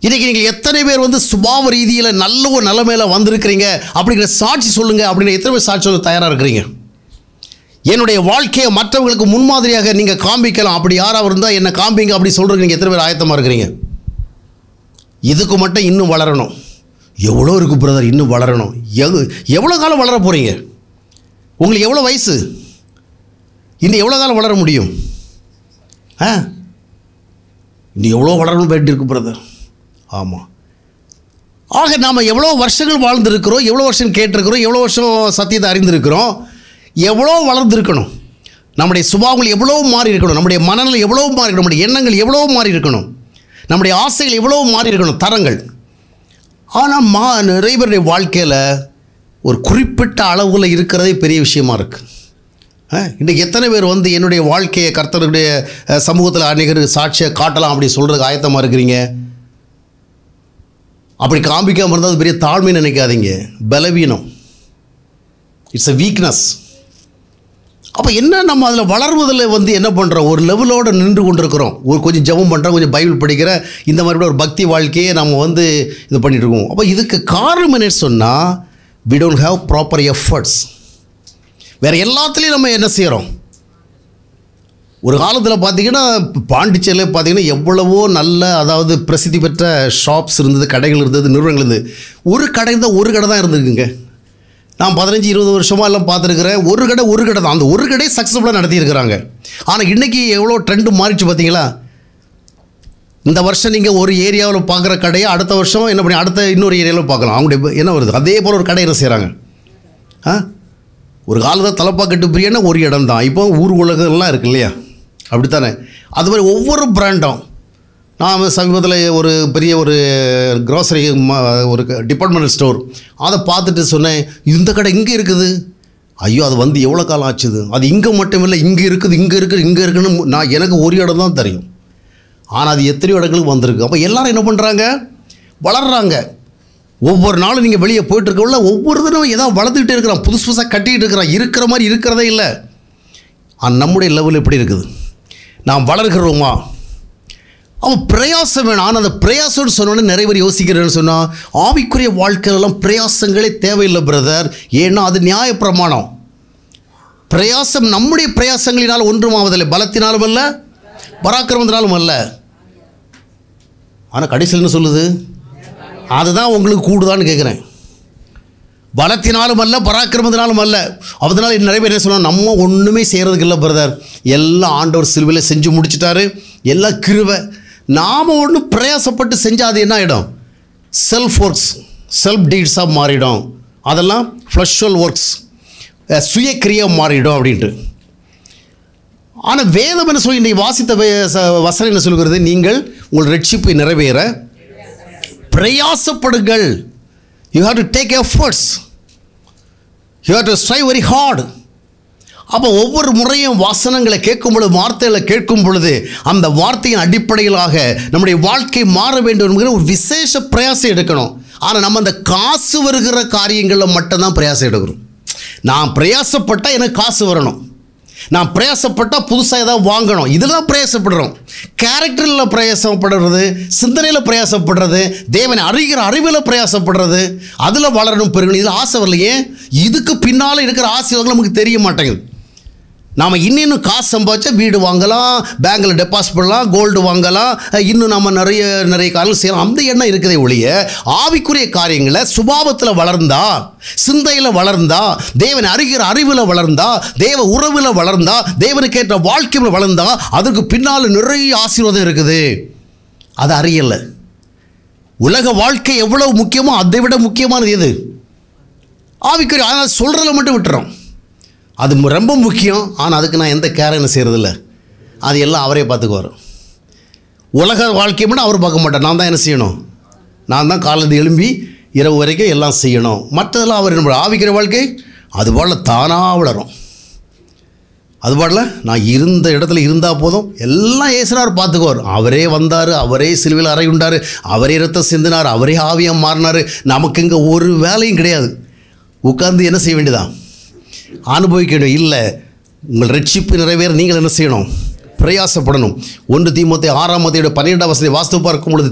இன்றைக்கி நீங்கள் எத்தனை பேர் வந்து சுபாவ ரீதியில் நல்ல ஒரு நிலைமையில வந்திருக்கிறீங்க அப்படிங்கிற சாட்சி சொல்லுங்கள் அப்படின்னு எத்தனை பேர் சாட்சி சொல்ல தயாராக இருக்கிறீங்க என்னுடைய வாழ்க்கையை மற்றவங்களுக்கு முன்மாதிரியாக நீங்கள் காண்பிக்கலாம் அப்படி யாராக இருந்தால் என்னை காண்பிங்க அப்படி சொல்கிறதுக்கு நீங்கள் எத்தனை பேர் ஆயத்தமாக இருக்கிறீங்க இதுக்கு மட்டும் இன்னும் வளரணும் எவ்வளோ இருக்குது பிரதர் இன்னும் வளரணும் எவ் எவ்வளோ காலம் வளர போகிறீங்க உங்களுக்கு எவ்வளோ வயசு இன்னும் எவ்வளோ காலம் வளர முடியும் ஆ இன்னும் எவ்வளோ வளரணும் வேண்டி இருக்கு பிரதர் ஆமாம் ஆக நாம் எவ்வளோ வருஷங்கள் வாழ்ந்திருக்கிறோம் எவ்வளோ வருஷம் கேட்டிருக்கிறோம் எவ்வளோ வருஷம் சத்தியத்தை அறிந்திருக்கிறோம் எவ்வளோ வளர்ந்துருக்கணும் நம்முடைய சுபாவங்கள் எவ்வளோ மாறி இருக்கணும் நம்முடைய மனநிலை எவ்வளோ மாறி இருக்கணும் நம்முடைய எண்ணங்கள் எவ்வளோ மாறி இருக்கணும் நம்முடைய ஆசைகள் எவ்வளோ மாறி இருக்கணும் தரங்கள் ஆனால் மா நிறைய பேருடைய வாழ்க்கையில் ஒரு குறிப்பிட்ட அளவில் இருக்கிறதே பெரிய விஷயமா இருக்குது இன்றைக்கி எத்தனை பேர் வந்து என்னுடைய வாழ்க்கையை கர்த்தருடைய அஹ், சமூகத்தில் அநேகருக்கு சாட்சியை காட்டலாம் அப்படி சொல்கிறதுக்கு ஆயத்தமாக இருக்கிறீங்க அப்படி காண்பிக்காமல் இருந்தால் அது பெரிய தாழ்மை நினைக்காதீங்க பலவீனம் இட்ஸ் a வீக்னஸ் அப்போ என்ன நம்ம அதில் வளர்வதில் வந்து என்ன பண்ணுறோம் ஒரு லெவலோடு நின்று கொண்டிருக்கிறோம் ஒரு கொஞ்சம் ஜெபம் பண்ணுறோம் கொஞ்சம் பைபிள் படிக்கிற இந்த மாதிரி ஒரு பக்தி வாழ்க்கையை நம்ம வந்து இது பண்ணிட்டு இருக்கோம் அப்போ இதுக்கு காரணம் என்ன சொன்னால் we don't have proper efforts வேறு எல்லாத்துலேயும் நம்ம என்ன செய்கிறோம் ஒரு காலத்தில் பார்த்தீங்கன்னா பாண்டிச்சேரியில் பார்த்தீங்கன்னா எவ்வளவோ நல்ல அதாவது பிரசித்தி பெற்ற ஷாப்ஸ் இருந்தது கடைகள் இருந்தது நிறுவனங்கள் இருந்தது ஒரு கடை தான் ஒரு கடை தான் இருந்திருக்குங்க நான் பதினஞ்சு இருபது வருஷமாக எல்லாம் பார்த்துருக்குறேன் ஒரு கடை ஒரு கடை தான் அந்த ஒரு கடை சக்ஸஸ்ஃபுல்லாக நடத்தியிருக்கிறாங்க ஆனால் இன்றைக்கி எவ்வளோ ட்ரெண்டு மாறிச்சு பார்த்தீங்களா இந்த வருஷம் நீங்கள் ஒரு ஏரியாவில் பார்க்குற கடையை அடுத்த வருஷம் என்ன பண்ணி அடுத்த இன்னொரு ஏரியாவில் பார்க்கலாம் அவங்களுடைய என்ன வருது அதே போல் ஒரு கடை என்ன செய்கிறாங்க ஆ ஒரு காலத்தில் தலப்பாக்கட்டு பிரியாணி ஒரு இடம் தான் இப்போ ஊர் உலகம்லாம் இருக்கு இல்லையா அப்படித்தானே அது மாதிரி ஒவ்வொரு பிராண்டும் நான் சமீபத்தில் ஒரு பெரிய ஒரு க்ரோசரி ஒரு டிபார்ட்மெண்டல் ஸ்டோர் அதை பார்த்துட்டு சொன்னேன் இந்த கடை இங்கே இருக்குது ஐயோ அது வந்து எவ்வளோ காலம் ஆச்சுது அது இங்கே மட்டும் இல்லை இங்கே இருக்குது இங்கே இருக்குது இங்கே இருக்குன்னு நான் எனக்கு ஒரு இடம் தான் தெரியும் ஆனால் அது எத்தனையோ இடங்களுக்கு வந்திருக்கு அப்போ எல்லாரும் என்ன பண்ணுறாங்க வளர்கிறாங்க ஒவ்வொரு நாளும் நீங்கள் வெளியே போயிட்டு இருக்கக்குள்ள ஒவ்வொரு தினம் ஏதாவது வளர்த்துக்கிட்டே இருக்கிறான் புதுசு புதுசாக கட்டிக்கிட்டு இருக்கிறான் இருக்கிற மாதிரி இருக்கிறதே இல்லை ஆனால் நம்முடைய லெவல் எப்படி இருக்குது நாம் வளர்கிறோமா அவன் பிரயாசம் வேணும் ஆனால் அந்த பிரயாசம்னு சொன்னோன்னே நிறைய பேர் யோசிக்கிறேன்னு சொன்னால் ஆவிக்குரிய வாழ்க்கையிலலாம் பிரயாசங்களே தேவையில்லை பிரதர் ஏன்னா அது நியாயப்பிரமாணம் பிரயாசம் நம்முடைய பிரயாசங்களினால் ஒன்றுமாவதில்லை பலத்தினாலும் அல்ல பராக்கிரமத்தினாலும் அல்ல ஆனால் கடைசியில் என்ன சொல்லுது அதுதான் உங்களுக்கு கூடுதான்னு கேட்குறேன் பலத்தினாலும் அல்ல பராக்கிரமத்தினாலும் அல்ல அதனால நிறைய பேர் என்ன சொன்னால் நம்ம ஒன்றுமே செய்கிறதுக்கு இல்லை பிரதர் எல்லாம் ஆண்டவர் சிலுவையில் செஞ்சு முடிச்சிட்டாரு எல்லாம் கிருவை நாம் ஒன்று பிரயாசப்பட்டு செஞ்சால் அது என்ன ஆகிடும் செல்ஃப் ஒர்க்ஸ் செல்ஃப் டீட்ஸாக மாறிடும் அதெல்லாம் ஃப்ளஷுவல் ஒர்க்ஸ் சுயக்கிரியாக மாறிடும் அப்படின்ட்டு ஆனால் வேதம் என்ன சொல்லி இன்றைக்கி வாசித்த வே- ச- வசனம் என்ன சொல்கிறது நீங்கள் உங்கள் ரட்சிப்பை நிறைவேற பிரயாசப்படுங்கள் you have to take efforts you have to strive very hard அப்போ ஒவ்வொரு முறையும் வசனங்களை கேட்கும் பொழுது வார்த்தைகளை கேட்கும் பொழுது அந்த வார்த்தையின் அடிப்படையிலாக நம்முடைய வாழ்க்கை மாற வேண்டும் என்கிற ஒரு விசேஷ பிரயாசம் எடுக்கணும் ஆனால் நம்ம அந்த காசு வருகிற காரியங்களில் மட்டும்தான் பிரயாசம் எடுக்கிறோம் நான் பிரயாசப்பட்டால் எனக்கு காசு வரணும் நான் பிரயாசப்பட்டால் புதுசாக ஏதாவது வாங்கணும் இதெல்லாம் பிரயாசப்படுறோம் கேரக்டரில் பிரயாசப்படுறது சிந்தனையில் பிரயாசப்படுறது தேவனை அறிகிற அறிவில் பிரயாசப்படுறது அதில் வளரணும் பெருகணும் இதில் ஆசை வரலையே இதுக்கு பின்னால் இருக்கிற ஆசைகள் நமக்கு தெரிய மாட்டேங்குது நாம் இன்னும் காசு சம்பாதிச்சா வீடு வாங்கலாம் பேங்க்கில் டெபாசிட் பண்ணலாம் கோல்டு வாங்கலாம் இன்னும் நம்ம நிறைய நிறைய காரியம் செய்யலாம் அந்த எண்ணம் இருக்குதே ஒழிய ஆவிக்குரிய காரியங்களை சுபாவத்தில் வளர்ந்தா சிந்தையில் வளர்ந்தா தேவனை அறிகிற அறிவில் வளர்ந்தா தேவ உறவில் வளர்ந்தா தேவனுக்கேற்ற வாழ்க்கையில் வளர்ந்தா அதுக்கு பின்னால் நிறைய ஆசீர்வாதம் இருக்குது அது அறியலை உலக வாழ்க்கை எவ்வளவு முக்கியமோ அதை விட முக்கியமானது எது ஆவிக்குரிய ஆனால் சொல்கிறத மட்டும் விட்டுறோம் அது மு- ரொம்ப முக்கியம் ஆனால் அதுக்கு நான் எந்த கேரன்னு செய்கிறதில்ல அது எல்லாம் அவரே பார்த்துக்குவார் உலக வாழ்க்கையை மட்டும் அவர் பார்க்க மாட்டார் நான் தான் என்ன செய்யணும் நான் தான் காலையில் எழும்பி இரவு வரைக்கும் எல்லாம் செய்யணும் மற்றதெல்லாம் அவர் என்ன பண்ணுவார்? ஆவிக்கிற வாழ்க்கை அதுபோல் தானாக வளரும் அதுபாடல நான் இருந்த இடத்துல இருந்தால் போதும் எல்லாம் ஏசுனார் பார்த்துக்குவார் அவரே வந்தார் அவரே சிலுவையில் அறை உண்டார் அவரே ரத்தம் சிந்தினார் அவரே ஆவியாக மாறினார் நமக்கு இங்கே ஒரு வேலையும் கிடையாது உட்கார்ந்து என்ன செய்ய வேண்டியதான் அனுபவிக்க வேண்டும் இல்லை உங்கள் ரட்சிப்பு நிறைவேற நீங்கள் என்ன செய்யணும் பிரயாசப்படணும் ஒன்று தீமத்தை ஆறாம் மத்தையோட பன்னிரெண்டாம் வசதி வாஸ்து பார்க்கும் பொழுது